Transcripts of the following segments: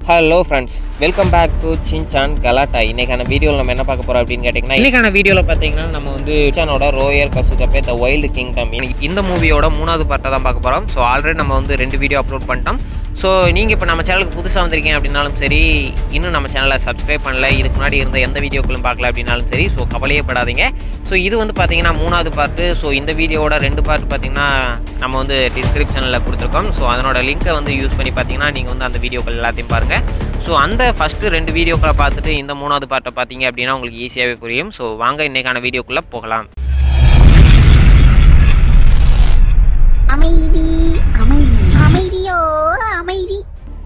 hello friends welcome back to Shinchan கலாட்டா இன்னைக்கான வீடியோவில் நம்ம என்ன பார்க்க போறோம் அப்படின்னு கேட்டிங்கன்னா இன்னைக்கான வீடியோவில் பார்த்தீங்கன்னா நம்ம வந்து சின்சானோட ரோயர் கசுகப்பே த வைல்டு கிங்டம் இந்த மூவியோட மூணாவது பார்ட்டை தான் பார்க்க போகிறோம் ஸோ ஆல்ரெடி நம்ம வந்து ரெண்டு வீடியோ அப்லோட் பண்ணிட்டோம் ஸோ நீங்கள் இப்போ நம்ம சேனலுக்கு புதுசாக வந்திருக்கீங்க அப்படின்னாலும் சரி இன்னும் நம்ம சேனலை சப்ஸ்கிரைப் பண்ணல இதுக்கு முன்னாடி இருந்த எந்த வீடியோக்களும் பார்க்கல அப்படின்னாலும் சரி ஸோ கவலையே படாதீங்க ஸோ இது வந்து பார்த்தீங்கன்னா மூணாவது பார்ட்டு ஸோ இந்த வீடியோவோட ரெண்டு பார்ட் பார்த்தீங்கன்னா நம்ம வந்து டிஸ்கிரிப்ஷனில் கொடுத்துருக்கோம் ஸோ அதனோட லிங்க்கை வந்து யூஸ் பண்ணி பார்த்தீங்கன்னா நீங்கள் வந்து அந்த வீடியோக்கள் எல்லாத்தையும் பாருங்கள் ஸோ அந்த ஃபஸ்ட்டு ரெண்டு வீடியோக்களை பார்த்துட்டு இந்த மூணாவது பார்ட்டை பார்த்தீங்க அப்படின்னா உங்களுக்கு ஈஸியாகவே புரியும் ஸோ வாங்க இன்றைக்கான வீடியோக்குள்ளே போகலாம் அமைதி அமைதி அமைதியோ அமைதி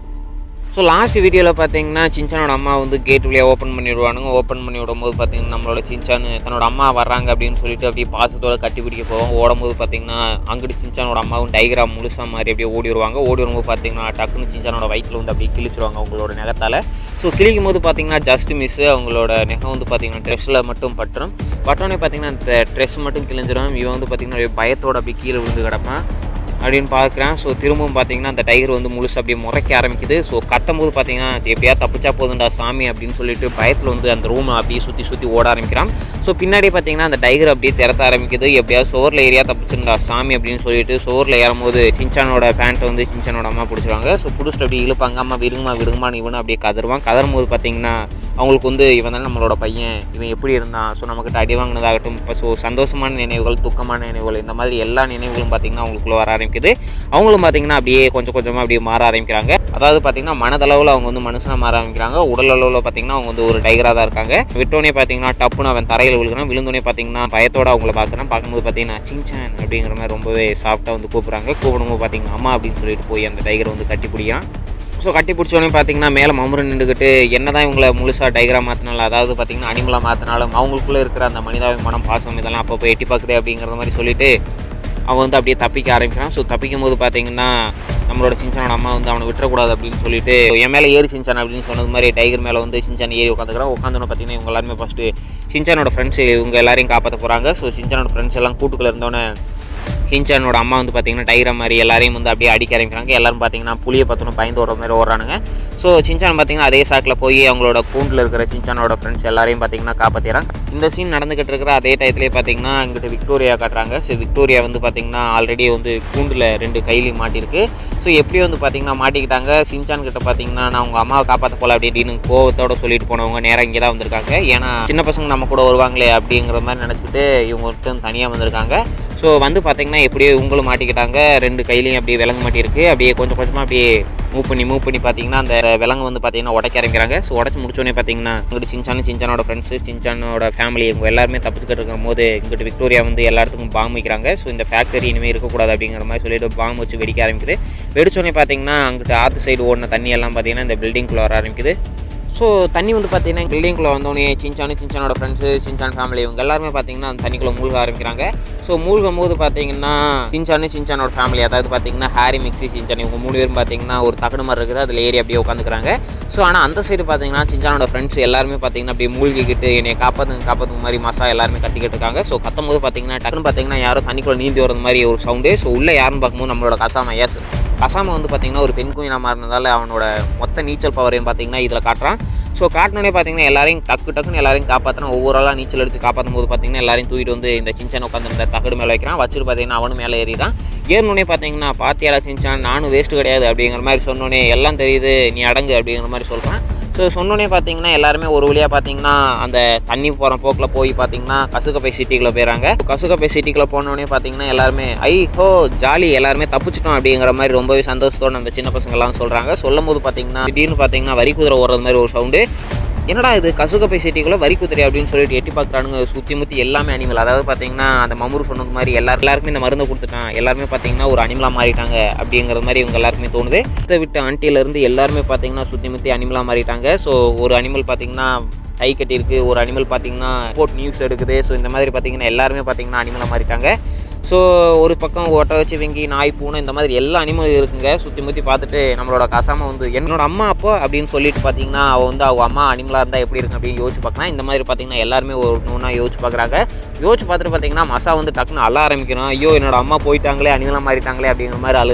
ஸோ லாஸ்ட் வீடியோவில் பார்த்தீங்கன்னா சின்சானோட அம்மா வந்து கேட் வழியாக ஓப்பன் பண்ணி விடுவானுங்க ஓப்பன் பண்ணி விடும்போது பார்த்தீங்கன்னா நம்மளோட சின்சான் தன்னோட அம்மா வர்றாங்க அப்படின்னு சொல்லிட்டு அப்படியே பாசத்தோட கட்டி பிடிக்க போவாங்க ஓடும்போது பார்த்தீங்கன்னா அங்கிட்டு சின்சானோட அம்மாவும் டைகிராம் முழுசாக மாதிரி அப்படியே ஓடி வருவாங்க ஓடி வரும்போது பார்த்தீங்கன்னா டக்குன்னு சின்சானோட வயிற்றில் வந்து அப்படியே கிழிச்சிருவாங்க அவங்களோட நகத்தால் ஸோ கிழிக்கும் போது பார்த்தீங்கன்னா ஜஸ்ட் மிஸ் அவங்களோட நெகம் வந்து பார்த்தீங்கன்னா ட்ரெஸ்ஸில் மட்டும் பட்டுரும் பட்டோடனே பார்த்தீங்கன்னா அந்த ட்ரெஸ் மட்டும் கிழிஞ்சிடும் இவன் வந்து பார்த்தீங்கன்னா அப்படியே பயத்தோட அப்படியே கீழே விழுந்து கிடப்பான் அப்படின்னு பார்க்குறேன் ஸோ திரும்பவும் பார்த்தீங்கன்னா அந்த டைகர் வந்து முழுசு அப்படியே முறைக்க ஆரம்பிக்குது ஸோ கத்தும் போது பார்த்தீங்கன்னா எப்படியா தப்பிச்சா போதுண்டா சாமி அப்படின்னு சொல்லிட்டு பயத்தில் வந்து அந்த ரூமை அப்படியே சுற்றி சுற்றி ஓட ஆரம்பிக்கிறான் ஸோ பின்னாடி பார்த்தீங்கன்னா அந்த டைகர் அப்படியே திறத்த ஆரம்பிக்குது எப்படியாவது சோரில் ஏரியா தப்பிச்சுண்டா சாமி அப்படின்னு சொல்லிட்டு சோரில் ஏறும்போது சின்சானோட பேண்ட்டை வந்து சின்சானோட அம்மா பிடிச்சிருவாங்க ஸோ பிடிச்சிட்டு அப்படியே இழுப்பாங்க அம்மா விடுங்கம்மா விடுங்கம்மான்னு இவனு அப்படியே கதருவான் கதரும் போது பார்த்தீங்கன்னா அவங்களுக்கு வந்து இவன் தானே நம்மளோட பையன் இவன் எப்படி இருந்தான் ஸோ நமக்கிட்ட அடி வாங்கினதாகட்டும் இப்போ ஸோ சந்தோஷமான நினைவுகள் துக்கமான நினைவுகள் இந்த மாதிரி எல்லா நினைவுகளும் பார்த்தீங்கன்னா அவங்களுக்குள்ள வர ஆரம்பிக்குது அவங்களும் பார்த்தீங்கன்னா அப்படியே கொஞ்சம் கொஞ்சமாக அப்படியே மாற ஆரம்பிக்கிறாங்க அதாவது பார்த்தீங்கன்னா மனதளவில் அவங்க வந்து மனுஷனாக மாற ஆரம்பிக்கிறாங்க உடல் அளவில் பார்த்தீங்கன்னா அவங்க வந்து ஒரு டைகராக தான் இருக்காங்க விட்டோனே பார்த்தீங்கன்னா டப்புன்னு அவன் தரையில் விழுகிறான் விழுந்தோடனே பார்த்தீங்கன்னா பயத்தோட அவங்கள பார்க்குறான் பார்க்கும்போது பார்த்தீங்கன்னா சின்சான் அப்படிங்கிற மாதிரி ரொம்பவே சாஃப்டாக வந்து கூப்பிட்றாங்க கூப்பிடும்போது பார்த்தீங்கன்னா அம்மா அப்படின்னு சொல்லிட்டு போய் அந்த டைகரை வந்து கட்டி பிடிக்கிறான் ஸோ கட்டி பிடிச்சோடனே பார்த்தீங்கன்னா மேலே மமுரு நின்றுக்கிட்டு என்ன தான் இவங்களை முழுசாக டைகராக மாற்றினாலும் அதாவது பார்த்தீங்கன்னா அனிமலாக மாற்றினாலும் அவங்களுக்குள்ளே இருக்கிற அந்த மனிதாபிமானம் பாசம் இதெல்லாம் அப்பப்போ எட்டி பார்க்குது அப்படிங்கிற மாதிரி சொல்லிட்டு அவன் வந்து அப்படியே தப்பிக்க ஆரம்பிக்கிறான் ஸோ தப்பிக்கும் போது பார்த்தீங்கன்னா நம்மளோட சின்சானோட அம்மா வந்து அவனை விட்டுறக்கூடாது அப்படின்னு சொல்லிட்டு என் மேலே ஏறி சின்சான் அப்படின்னு சொன்னது மாதிரி டைகர் மேலே வந்து சின்சான் ஏறி உட்காந்துக்கிறான் உட்காந்தோன்னு பார்த்தீங்கன்னா இவங்க எல்லாருமே ஃபஸ்ட்டு சின்சானோட ஃப்ரெண்ட்ஸ் இவங்க எல்லாரையும் காப்பாற்ற போகிறாங்க ஸோ சின்சானோட ஃப்ரெண்ட்ஸ் எல்லாம் கூட்டுக்குள்ள இருந்தோன்னே சின்சானோட அம்மா வந்து பார்த்தீங்கன்னா டைகரை மாதிரி எல்லாரையும் வந்து அப்படியே அடிக்க ஆரம்பிக்கிறாங்க எல்லாரும் பார்த்தீங்கன்னா புளியை பார்த்தோன்னு பயந்து ஓடுற மாதிரி ஓடுறானுங்க ஸோ சின்சான் பார்த்தீங்கன்னா அதே சாக்கில் போய் அவங்களோட கூண்டில் இருக்கிற சின்சானோட ஃப்ரெண்ட்ஸ் எல்லாரையும் பார்த்தீங்கன்னா காப்பாற்றிடுறாங்க இந்த சீன் நடந்துகிட்டு இருக்கிற அதே டயத்துலேயே பார்த்தீங்கன்னா இங்கிட்ட விக்டோரியா காட்டுறாங்க ஸோ விக்டோரியா வந்து பார்த்தீங்கன்னா ஆல்ரெடி வந்து கூண்டில் ரெண்டு கையிலையும் மாட்டியிருக்கு ஸோ எப்படி வந்து பார்த்தீங்கன்னா மாட்டிக்கிட்டாங்க சின்சான் கிட்ட பார்த்தீங்கன்னா நான் உங்கள் அம்மாவை காப்பாற்ற போல அப்படின்னு கோவத்தோட சொல்லிட்டு போனவங்க நேராக இங்கே தான் வந்திருக்காங்க ஏன்னா சின்ன பசங்க நம்ம கூட வருவாங்களே அப்படிங்கிற மாதிரி நினச்சிக்கிட்டு இவங்க மட்டும் தனியாக வந்திருக்காங்க ஸோ வந்து பார்த்தீங்கன்னா எப்படியோ இவங்களும் மாட்டிக்கிட்டாங்க ரெண்டு கையிலையும் அப்படியே விலங்கு மாட்டியிருக்கு அப்படியே கொஞ்சம் கொஞ்சமாக அப்படியே மூவ் பண்ணி மூவ் பண்ணி பார்த்தீங்கன்னா அந்த விலங்கு வந்து பார்த்தீங்கன்னா உடைக்க ஆரம்பிக்கிறாங்க ஸோ உடச்சி முடிச்சோடனே பார்த்தீங்கன்னா இங்கிட்டு சின்சானு சின்சானோட ஃப்ரெண்ட்ஸு சின்சானோட ஃபேமிலி இவங்க எல்லாருமே தப்பிச்சுக்கிட்டு இருக்கும் போது இங்கிட்டு விக்டோரியா வந்து எல்லா இடத்துக்கும் பாம்பு வைக்கிறாங்க ஸோ இந்த ஃபேக்டரி இனிமேல் இருக்கக்கூடாது அப்படிங்கிற மாதிரி சொல்லிட்டு பாம்பு வச்சு வெடிக்க ஆரம்பிக்குது வெடிச்சோடனே பார்த்தீங்கன்னா அங்கிட்டு ஆற்று சைடு ஓடின தண்ணி எல்லாம் பார்த்தீங்கன்னா இந்த பில்டிங்குள்ளே வர ஆரம்பிக்குது ஸோ தண்ணி வந்து பார்த்தீங்கன்னா பில்டிங்குள்ளே வந்தோடனே சின்சானு சின்சானோட ஃப்ரெண்ட்ஸு சின்சான் ஃபேமிலி இவங்க எல்லாருமே பார்த்தீங்கன்னா அந்த தண்ணிக்குள்ளே மூழ்க ஆரம்பிக்கிறாங்க ஸோ மூழ்கும் போது பார்த்தீங்கன்னா சின்சானு சின்சானோட ஃபேமிலி அதாவது பார்த்தீங்கன்னா ஹாரி மிக்ஸி சின்சான் இவங்க மூணு பேரும் பார்த்தீங்கன்னா ஒரு தகடு மாதிரி இருக்குது அதில் ஏறி அப்படியே உட்காந்துக்கிறாங்க ஸோ ஆனால் அந்த சைடு பார்த்தீங்கன்னா சின்சானோட ஃப்ரெண்ட்ஸ் எல்லாருமே பார்த்தீங்கன்னா அப்படியே மூழ்கிக்கிட்டு என்னை காப்பாற்றுங்க காப்பாற்றுங்க மாதிரி மசா எல்லாருமே கத்திக்கிட்டு இருக்காங்க ஸோ கத்தும் போது பார்த்தீங்கன்னா டக்குன்னு பார்த்தீங்கன்னா யாரோ தண்ணிக்குள்ளே நீந்தி வரது மாதிரி ஒரு சவுண்டு ஸோ உள்ளே யாருன்னு பார்க்கும்போது நம்மளோட கசாம எஸ் கசாம வந்து பார்த்தீங்கன்னா ஒரு பெண் குயினாக மாறினதால அவனோட மொத்த நீச்சல் பவரையும் பார்த்தீங்கன்னா இதில் காட்டுறான் ஸோ காட்டினோடனே பார்த்தீங்கன்னா எல்லாரையும் டக்கு டக்குன்னு எல்லாரையும் காப்பாற்றினா ஒவ்வொரு ஆளாக நீச்சல் அடித்து காப்பாற்றும் போது பார்த்தீங்கன்னா எல்லாரையும் தூக்கிட்டு வந்து இந்த சின்சான் உட்காந்துருந்த தகடு மேலே வைக்கிறான் வச்சுட்டு பார்த்தீங்கன்னா அவனும் மேலே ஏறிடான் ஏறினோடனே பார்த்தீங்கன்னா பாத்தியாடா சின்சான் நானும் வேஸ்ட்டு கிடையாது அப்படிங்கிற மாதிரி சொன்னோடனே எல்லாம் தெரியுது நீ அடங்கு அப்படிங்கிற மாதிரி சொல்கிறான் ஸோ சொன்னோடனே பார்த்தீங்கன்னா எல்லாருமே ஒரு வழியாக பார்த்தீங்கன்னா அந்த தண்ணி போகிற போக்கில் போய் பார்த்தீங்கன்னா கசுகப்பை சிட்டிக்குள்ளே போயிடறாங்க கசுகப்பை சிட்டிக்குள்ளே போனோடனே பார்த்தீங்கன்னா எல்லாருமே ஐ ஹோ ஜாலி எல்லாருமே தப்பிச்சிட்டோம் அப்படிங்கிற மாதிரி ரொம்பவே சந்தோஷத்தோட அந்த சின்ன பசங்க எல்லாம் சொல்கிறாங்க சொல்லும் போது பார்த்தீங்கன்னா திடீர்னு பார்த்தீங்கன்னா வரி குதிரை ஓடுறது மாதிரி ஒரு சவுண்டு என்னடா இது கசுகப்பை சிட்டிக்குள்ளே வரி குதிரை அப்படின்னு சொல்லிட்டு எட்டி பார்க்குறானுங்க சுற்றி முற்றி எல்லாமே அனிமல் அதாவது பார்த்தீங்கன்னா அந்த மமுரு சொன்னது மாதிரி எல்லா எல்லாருக்குமே இந்த மருந்தை கொடுத்துட்டான் எல்லாருமே பார்த்தீங்கன்னா ஒரு அனிமலாக மாறிட்டாங்க அப்படிங்கிறது மாதிரி இவங்க எல்லாருக்குமே தோணுது இதை விட்டு ஆண்டியிலேருந்து எல்லாருமே பார்த்தீங்கன்னா சுற்றி முற்றி அனிமலாக மாறிட்டாங்க ஸோ ஒரு அனிமல் பார்த்தீங்கன்னா டை கட்டியிருக்கு ஒரு அனிமல் பார்த்தீங்கன்னா போட் நியூஸ் எடுக்குது ஸோ இந்த மாதிரி பார்த்தீங்கன்னா எல்லாருமே பார்த்தீங்கன்னா அனிமலாக மாறிட்டாங்க ஸோ ஒரு பக்கம் ஒட்ட வச்சு வெங்கி நாய் பூனை இந்த மாதிரி எல்லா அனிமலும் இருக்குங்க சுற்றி முற்றி பார்த்துட்டு நம்மளோட கசாம வந்து என்னோட அம்மா அப்போ அப்படின்னு சொல்லிட்டு பார்த்தீங்கன்னா அவள் வந்து அவங்க அம்மா அனிமலாக இருந்தால் எப்படி இருக்கு அப்படின்னு யோசிச்சு பார்க்கலாம் இந்த மாதிரி பார்த்தீங்கன்னா எல்லாருமே ஒரு ஒன்றா யோசிச்சு பார்க்குறாங்க யோசிச்சு பார்த்துட்டு பார்த்தீங்கன்னா மசா வந்து டக்குன்னு அழ ஆரம்பிக்கிறான் ஐயோ என்னோட அம்மா போயிட்டாங்களே அனிமலாக மாறிட்டாங்களே அப்படிங்கிற மாதிரி அழுகிறான்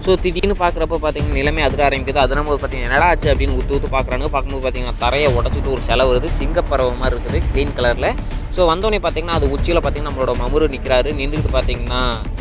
ஸோ திடீர்னு பார்க்குறப்ப பார்த்தீங்கன்னா நிலைமை அதிர ஆரம்பிக்குது அதிரும் போது பார்த்தீங்கன்னா என்னடா ஆச்சு அப்படின்னு உத்து உத்து பார்க்குறாங்க பார்க்கும்போது பார்த்தீங்கன்னா தரையை உடச்சிட்டு ஒரு செலை வருது சிங்கப்பறவை மாதிரி இருக்குது க்ரீன் கலரில் ஸோ வந்தோடனே பார்த்தீங்கன்னா அது உச்சியில் பார்த்தீங்கன்னா நம்மளோட மமுரு நிற்கிறாரு நின்றுக்கிட்டு பார்த்தீங்கன்னா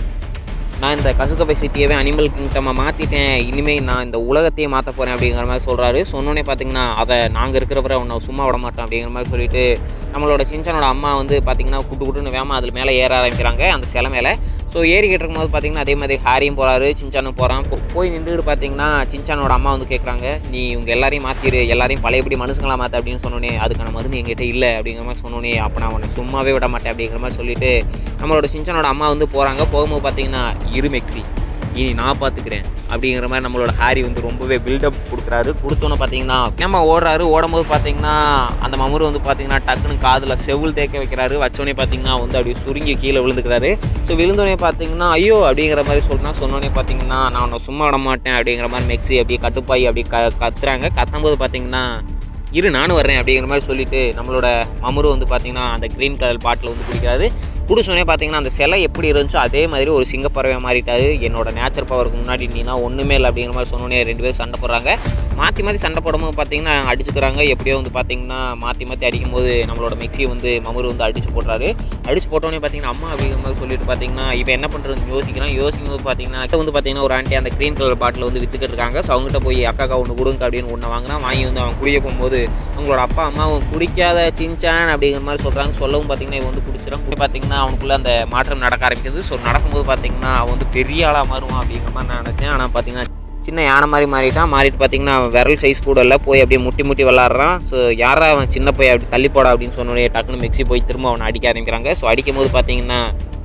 நான் இந்த கசுகப்பை சிட்டியவே அனிமல் கிங்டமாக மாற்றிட்டேன் இனிமேல் நான் இந்த உலகத்தையே மாற்ற போகிறேன் அப்படிங்கிற மாதிரி சொல்கிறாரு சொன்னோன்னே பார்த்தீங்கன்னா அதை நாங்கள் இருக்கிறவரை உன்னை சும்மா விட மாட்டோம் அப்படிங்கிற மாதிரி சொல்லிட்டு நம்மளோட சின்சானோட அம்மா வந்து பார்த்தீங்கன்னா குட்டு குட்டுன்னு வேமா அதில் மேலே ஏற ஆரம்பிக்கிறாங்க அந்த சிலை மேலே ஸோ ஏறிக்கிட்டு இருக்கும்போது பார்த்தீங்கன்னா அதே மாதிரி ஹாரியும் போகிறாரு சின்சானும் போகிறான் போய் நின்றுட்டு பார்த்தீங்கன்னா சின்சானோட அம்மா வந்து கேட்குறாங்க நீ இவங்க எல்லாரையும் மாற்றிடு எல்லாரையும் பழையபடி மனுஷங்களா மாற்ற அப்படின்னு சொன்னோன்னே அதுக்கான மருந்து எங்கிட்ட இல்லை அப்படிங்கிற மாதிரி சொன்னோன்னே அப்போ நான் உன்னை சும்மாவே விட மாட்டேன் அப்படிங்கிற மாதிரி சொல்லிட்டு நம்மளோட சின்சானோட அம்மா வந்து போகிறாங்க போகும்போது பார்த்தீங்கன்னா இரு மெக்ஸி இனி நான் பார்த்துக்கிறேன் அப்படிங்கிற மாதிரி நம்மளோட ஹாரி வந்து ரொம்பவே பில்டப் கொடுக்குறாரு கொடுத்தோன்னே பார்த்தீங்கன்னா நம்ம ஓடுறாரு ஓடும்போது பார்த்தீங்கன்னா அந்த மமுரு வந்து பார்த்தீங்கன்னா டக்குன்னு காதில் செவுள் தேக்க வைக்கிறாரு வச்சோடனே பார்த்தீங்கன்னா வந்து அப்படியே சுருங்கி கீழே விழுந்துக்கிறாரு ஸோ விழுந்தோடனே பார்த்தீங்கன்னா ஐயோ அப்படிங்கிற மாதிரி சொல்லினா சொன்னோடனே பார்த்தீங்கன்னா நான் உன்னை சும்மா விட மாட்டேன் அப்படிங்கிற மாதிரி மெக்ஸி அப்படியே கட்டுப்பாய் அப்படியே க கத்துறாங்க கத்தும்போது பார்த்தீங்கன்னா இரு நானும் வர்றேன் அப்படிங்கிற மாதிரி சொல்லிட்டு நம்மளோட மமுரு வந்து பார்த்தீங்கன்னா அந்த க்ரீன் கலர் பாட்டில் வந்து குடிக்கிறாரு குடிச்சோடனே பார்த்தீங்கன்னா அந்த சிலை எப்படி இருந்துச்சோ அதே மாதிரி ஒரு சிங்கப்பறவை மாறிட்டாரு என்னோட நேச்சர் பவருக்கு முன்னாடி நீனா ஒன்றுமே இல்லை அப்படிங்கிற மாதிரி சொன்னோடனே ரெண்டு பேரும் சண்டை போடுறாங்க மாற்றி மாற்றி சண்டை போடும்போது பார்த்தீங்கன்னா அடிச்சுக்கிறாங்க எப்படியோ வந்து பார்த்தீங்கன்னா மாற்றி மாற்றி அடிக்கும்போது நம்மளோட மெக்ஸியை வந்து மமுரு வந்து அடிச்சு போடுறாரு அடிச்சு போட்டோடனே பார்த்தீங்கன்னா அம்மா அப்படிங்கிற மாதிரி சொல்லிட்டு பார்த்தீங்கன்னா இப்போ என்ன பண்ணுறதுன்னு யோசிக்கிறான் யோசிக்கும் போது பார்த்தீங்கன்னா இப்போ வந்து பார்த்தீங்கன்னா ஒரு ஆண்டி அந்த க்ரீன் கலர் பாட்டில் வந்து வித்துக்கிட்டு இருக்காங்க ஸோ அவங்ககிட்ட போய் அக்காக்கா ஒன்று கொடுங்க அப்படின்னு ஒன்று வாங்கினா வாங்கி வந்து அவன் குடிய போகும்போது அவங்களோட அப்பா அம்மா அவன் குடிக்காத சின்சான் அப்படிங்கிற மாதிரி சொல்கிறாங்க சொல்லவும் பார்த்தீங்கன்னா இவன் வந்து குடிச்சிடும் குடி பார்த்தீங்கன்னா அவனுக்குள்ள அந்த மாற்றம் நடக்க ஆரம்பிக்குது ஸோ நடக்கும்போது பார்த்தீங்கன்னா அவன் வந்து பெரிய ஆளாக மாறுவான் அப்படிங்கிற மாதிரி நான் நினச்சேன் ஆனால் பார்த்தீங்கன்னா சின்ன யானை மாதிரி மாறிட்டான் மாறிட்டு பார்த்தீங்கன்னா அவன் விரல் சைஸ் கூட இல்லை போய் அப்படியே முட்டி முட்டி விளாட்றான் ஸோ யாரா அவன் சின்ன போய் அப்படி தள்ளி போடா அப்படின்னு சொன்னோடனே டக்குன்னு மிக்ஸி போய் திரும்ப அவனை அடிக்க ஆரம்பிக்கிறாங்க ஸோ அடிக்கும் போது பார்த்தீங்கன்னா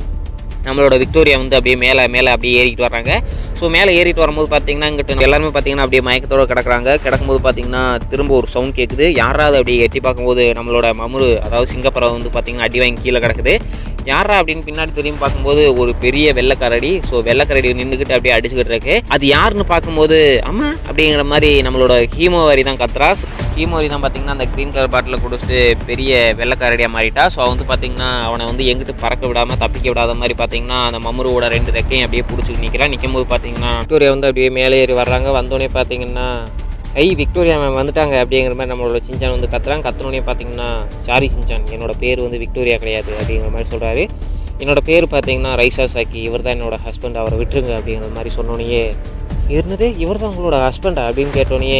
நம்மளோட விக்டோரியா வந்து அப்படியே மேலே மேலே அப்படியே ஏறிட்டு வர்றாங்க ஸோ மேலே ஏறிட்டு வரும்போது பார்த்தீங்கன்னா இங்கிட்ட எல்லாருமே பார்த்தீங்கன்னா அப்படியே மயக்கத்தோட கிடக்குறாங்க கிடக்கும்போது பார்த்தீங்கன்னா திரும்ப ஒரு சவுண்ட் கேட்குது யாராவது அப்படியே எட்டி பார்க்கும்போது நம்மளோட மமுரு அதாவது சிங்கப்பறவை வந்து பார்த்தீங்கன்னா அடி வாங்கி கீழே கிடக்குது யாரா அப்படின்னு பின்னாடி திரும்பி பார்க்கும்போது ஒரு பெரிய வெள்ளைக்கரடி ஸோ வெள்ளைக்கரடி நின்றுக்கிட்டு அப்படியே அடிச்சுக்கிட்டு இருக்கு அது யாருன்னு பார்க்கும்போது அம்மா அப்படிங்கிற மாதிரி நம்மளோட ஹீமோவாரி தான் கத்துறா ஹீமோவாரி தான் பார்த்தீங்கன்னா அந்த க்ரீன் கலர் பாட்டில் குடிச்சிட்டு பெரிய வெள்ளைக்கரடியாக மாறிட்டா ஸோ வந்து பார்த்தீங்கன்னா அவனை வந்து எங்கிட்டு பறக்க விடாமல் தப்பிக்க விடாத மாதிரி பார்த்தீங்கன்னா அந்த மமுருவோட ரெண்டு ரெக்கையும் அப்படியே பிடிச்சிட்டு நிற்கிறான் நிற்கும் போது பார்த்தீங்கன்னா விக்டோரியா வந்து அப்படியே மேலே ஏறி வர்றாங்க வந்தோடனே பார்த்தீங்கன்னா ஐ விக்டோரியா மேம் வந்துட்டாங்க அப்படிங்கிற மாதிரி நம்மளோட சின்சான் வந்து கத்துறாங்க கத்துனோடனே பார்த்தீங்கன்னா சாரி சின்சான் என்னோட பேர் வந்து விக்டோரியா கிடையாது அப்படிங்கிற மாதிரி சொல்கிறாரு என்னோட பேர் பார்த்தீங்கன்னா ரைசா சாக்கி இவர் தான் என்னோட ஹஸ்பண்ட் அவரை விட்டுருங்க அப்படிங்கிற மாதிரி சொன்னோன்னே இருந்தது இவர் தான் உங்களோட ஹஸ்பண்டா அப்படின்னு கேட்டோன்னே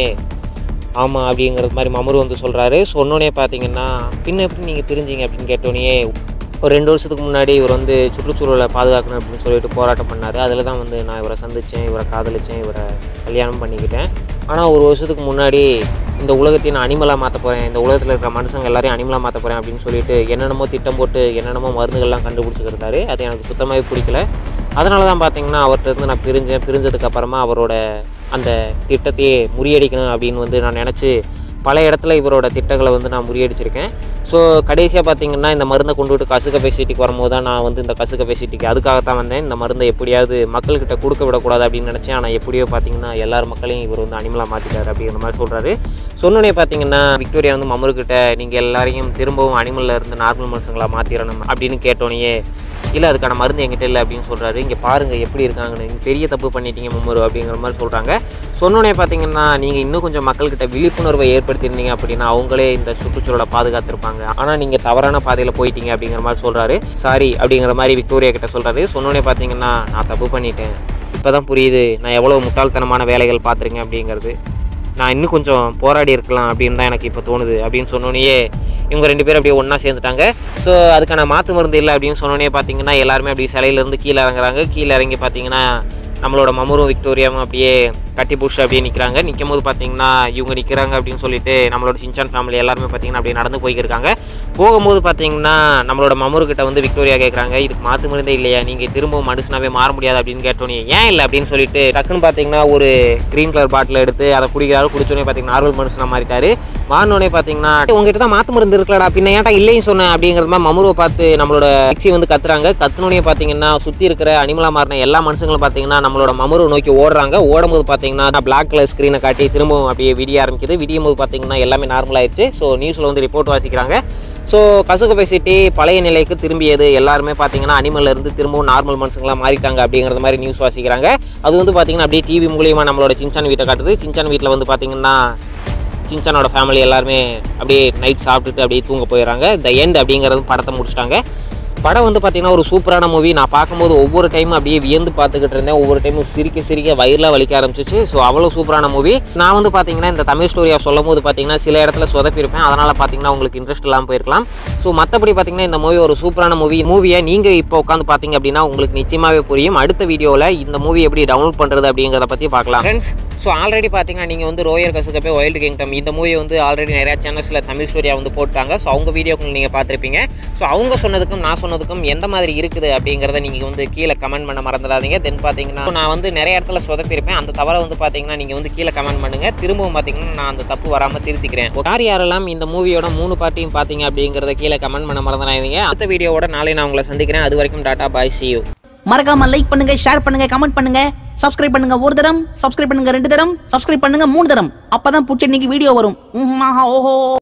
ஆமாம் அப்படிங்கிறது மாதிரி மமரு வந்து சொல்கிறாரு சொன்னோன்னே பார்த்தீங்கன்னா பின்ன எப்படி நீங்கள் பிரிஞ்சிங்க அப்படின்னு கேட்டோன்னே ஒரு ரெண்டு வருஷத்துக்கு முன்னாடி இவர் வந்து சுற்றுச்சூழலை பாதுகாக்கணும் அப்படின்னு சொல்லிட்டு போராட்டம் பண்ணார் அதில் தான் வந்து நான் இவரை சந்தித்தேன் இவரை காதலிச்சேன் இவரை கல்யாணம் பண்ணிக்கிட்டேன் ஆனால் ஒரு வருஷத்துக்கு முன்னாடி இந்த உலகத்தையும் நான் அனிமலாக மாற்ற போகிறேன் இந்த உலகத்தில் இருக்கிற மனுஷங்க எல்லாரையும் அனிமலாக மாற்ற போகிறேன் அப்படின்னு சொல்லிட்டு என்னென்னமோ திட்டம் போட்டு என்னென்னமோ மருந்துகள்லாம் கண்டுபிடிச்சிருந்தாரு அது எனக்கு சுத்தமாகவே பிடிக்கல அதனால தான் பார்த்தீங்கன்னா அவர்கிட்ட இருந்து நான் பிரிஞ்சேன் பிரிஞ்சதுக்கு அப்புறமா அவரோட அந்த திட்டத்தையே முறியடிக்கணும் அப்படின்னு வந்து நான் நினச்சி பல இடத்துல இவரோட திட்டங்களை வந்து நான் முறியடிச்சிருக்கேன் ஸோ கடைசியாக பார்த்தீங்கன்னா இந்த மருந்தை கொண்டு விட்டு கசுகப்பை சிட்டிக்கு வரும்போது தான் நான் வந்து இந்த கசுகப்பை சிட்டிக்கு அதுக்காகத்தான் வந்தேன் இந்த மருந்தை எப்படியாவது மக்கள்கிட்ட கொடுக்க விடக்கூடாது அப்படின்னு நினச்சேன் ஆனால் எப்படியோ பார்த்தீங்கன்னா எல்லார் மக்களையும் இவர் வந்து அனிமலாக மாற்றிட்டார் அப்படிங்கிற மாதிரி சொல்கிறாரு சொன்னோடனே பார்த்தீங்கன்னா விக்டோரியா வந்து மமருக்கிட்ட நீங்கள் எல்லாரையும் திரும்பவும் அனிமலில் இருந்து நார்மல் மனுஷங்களா மாற்றிடணும் அப்படின்னு கேட்டோன்னே இல்லை அதுக்கான மருந்து என்கிட்ட இல்லை அப்படின்னு சொல்கிறாரு இங்கே பாருங்கள் எப்படி இருக்காங்கன்னு நீங்க பெரிய தப்பு பண்ணிட்டீங்க மும்மரு அப்படிங்கிற மாதிரி சொல்கிறாங்க சொன்னோன்னே பார்த்தீங்கன்னா நீங்கள் இன்னும் கொஞ்சம் மக்கள்கிட்ட விழிப்புணர்வை ஏற்படுத்தியிருந்தீங்க அப்படின்னா அவங்களே இந்த சுற்றுச்சூழலை பாதுகாத்திருப்பாங்க ஆனால் நீங்கள் தவறான பாதையில் போயிட்டீங்க அப்படிங்கிற மாதிரி சொல்கிறாரு சாரி அப்படிங்கிற மாதிரி விக்டோரியா கிட்ட சொல்கிறாரு சொன்னோன்னே பார்த்தீங்கன்னா நான் தப்பு பண்ணிட்டேன் இப்போ தான் புரியுது நான் எவ்வளோ முட்டாள்தனமான வேலைகள் பார்த்துருக்கேன் அப்படிங்கிறது நான் இன்னும் கொஞ்சம் போராடி இருக்கலாம் அப்படின்னு தான் எனக்கு இப்போ தோணுது அப்படின்னு சொன்னோன்னே இவங்க ரெண்டு பேரும் அப்படியே ஒன்றா சேர்ந்துட்டாங்க ஸோ அதுக்கான மாற்று மருந்து இல்லை அப்படின்னு சொன்னோன்னே பார்த்தீங்கன்னா எல்லாருமே அப்படியே சிலையிலேருந்து கீழே இறங்குறாங்க கீழே இறங்கி பார்த்தீங்கன்னா நம்மளோட மமரும் விக்டோரியாவும் அப்படியே கட்டி புஷ் அப்படியே நிற்கிறாங்க நிற்கும் போது பார்த்தீங்கன்னா இவங்க நிற்கிறாங்க அப்படின்னு சொல்லிட்டு நம்மளோட சின்சான் ஃபேமிலி எல்லாருமே பார்த்தீங்கன்னா அப்படியே நடந்து போய்க்கிருக்காங்க போகும்போது பார்த்தீங்கன்னா நம்மளோட மமரு கிட்ட வந்து விக்டோரியா கேட்குறாங்க இதுக்கு மாற்று மருந்தே இல்லையா நீங்கள் திரும்பவும் மனுஷனாவே மாற முடியாது அப்படின்னு கேட்டோன்னே ஏன் இல்லை அப்படின்னு சொல்லிட்டு டக்குன்னு பார்த்தீங்கன்னா ஒரு க்ரீன் கலர் பாட்டில் எடுத்து அதை குடிக்கிறாரு குடிச்சோடனே பார்த்தீங்கன்னா நார்மல் மனுஷனாக மாறிட்டாரு மாறினோடனே பார்த்தீங்கன்னா உங்ககிட்ட தான் மாத்து மருந்து இருக்கலடா பின்ன ஏன்டா இல்லைன்னு சொன்னேன் அப்படிங்கிறது மாதிரி மமுருவை பார்த்து நம்மளோட மிக்சி வந்து கத்துறாங்க கத்துனோடனே பார்த்தீங்கன்னா சுற்றி இருக்கிற அனிமலா மாறின எல்லா மனுஷங்களும் பார்த்தீங்கன்னா நம்மளோட மமுருவை நோக்கி ஓடுறாங்க ஓடும்போது பார்த்தீங்கன்னா பிளாக் கலர் ஸ்க்ரீனை காட்டி திரும்பவும் அப்படியே விடிய ஆரம்பிக்குது விடியும் போது பார்த்தீங்கன்னா எல்லாமே நார்மல் ஆயிடுச்சு ஸோ நியூஸில் வந்து ரிப்போர்ட் வாசிக்கிறாங்க ஸோ கசுகபை சிட்டி பழைய நிலைக்கு திரும்பியது எல்லாருமே பார்த்தீங்கன்னா அனிமல்ல இருந்து திரும்பவும் நார்மல் மனுஷங்களா மாறிட்டாங்க அப்படிங்கிற மாதிரி நியூஸ் வாசிக்கிறாங்க அது வந்து பார்த்தீங்கன்னா அப்படியே டிவி மூலியமாக நம்மளோட சின்சான் வீட்டை காட்டுது சின்சான் வீட்டில் வந்து பார்த்தீங்கன்னா சின்சானோட ஃபேமிலி எல்லாருமே அப்படியே நைட் சாப்பிட்டுட்டு அப்படியே தூங்க போயிடுறாங்க த எண்ட் அப்படிங்கிறது படத்தை முடிச்சிட்டாங்க படம் வந்து பார்த்தீங்கன்னா ஒரு சூப்பரான மூவி நான் பார்க்கும்போது ஒவ்வொரு டைமும் அப்படியே வியந்து பார்த்துக்கிட்டு இருந்தேன் ஒவ்வொரு டைமும் சிரிக்க சிரிக்க வயிறுலாம் வலிக்க ஆரம்பிச்சிச்சு ஸோ அவ்வளோ சூப்பரான மூவி நான் வந்து பார்த்தீங்கன்னா இந்த தமிழ் ஸ்டோரியாக சொல்லும் போது பார்த்தீங்கன்னா சில இடத்துல சொதப்பிருப்பேன் அதனால் பார்த்தீங்கன்னா உங்களுக்கு இன்ட்ரெஸ்ட் இல்லாமல் போயிருக்கலாம் ஸோ மற்றபடி பார்த்தீங்கன்னா இந்த மூவி ஒரு சூப்பரான மூவி மூவியை நீங்கள் இப்போ உட்காந்து பார்த்தீங்க அப்படின்னா உங்களுக்கு நிச்சயமாகவே புரியும் அடுத்த வீடியோவில் இந்த மூவி எப்படி டவுன்லோட் பண்ணுறது அப்படிங்கிறத பற்றி பார்க்கலாம் ஃப்ரெண்ட்ஸ் ஸோ ஆல்ரெடி பார்த்தீங்கன்னா நீங்கள் வந்து ரோயர் கசுக்கப்பே வைல்டு கிங்டம் இந்த மூவி வந்து ஆல்ரெடி நிறையா சேனல்ஸில் தமிழ் ஸ்டோரியாக வந்து போட்டாங்க ஸோ அவங்க வீடியோக்கள் நீங்கள் பார்த்துருப்பீங்க ஸோ அவங்க சொன்னதுக்கும் நான் சொன்னதுக்கும் எந்த மாதிரி இருக்குது அப்படிங்கிறத நீங்கள் வந்து கீழே கமெண்ட் பண்ண மறந்துடாதீங்க தென் பார்த்தீங்கன்னா நான் வந்து நிறைய இடத்துல சொதப்பிருப்பேன் அந்த தவறை வந்து பார்த்தீங்கன்னா நீங்கள் வந்து கீழே கமெண்ட் பண்ணுங்கள் திரும்பவும் பார்த்தீங்கன்னா நான் அந்த தப்பு வராமல் திருத்திக்கிறேன் யார் யாரெல்லாம் இந்த மூவியோட மூணு பார்ட்டியும் பார்த்தீங்க அப்படிங்கிறத கீழே கமெண்ட் பண்ண மறந்துடாதீங்க அடுத்த வீடியோவோட நாளை நான் உங்களை சந்திக்கிறேன் அது வரைக்கும் டாட்டா பாய் சி யூ மறக்காம லைக் பண்ணுங்க ஷேர் பண்ணுங்க கமெண்ட் பண்ணுங்க சப்ஸ்கிரைப் பண்ணுங்க ஒரு தரம் சப்ஸ்கிரைப் பண்ணுங்க ரெண்டு தரம் சப்ஸ்கிரைப் பண்ணுங்க மூணு தரம் அப்பதான் புடிச்ச இன்னைக்கு வீடியோ வரும் உம், ஆஹா, ஓஹோ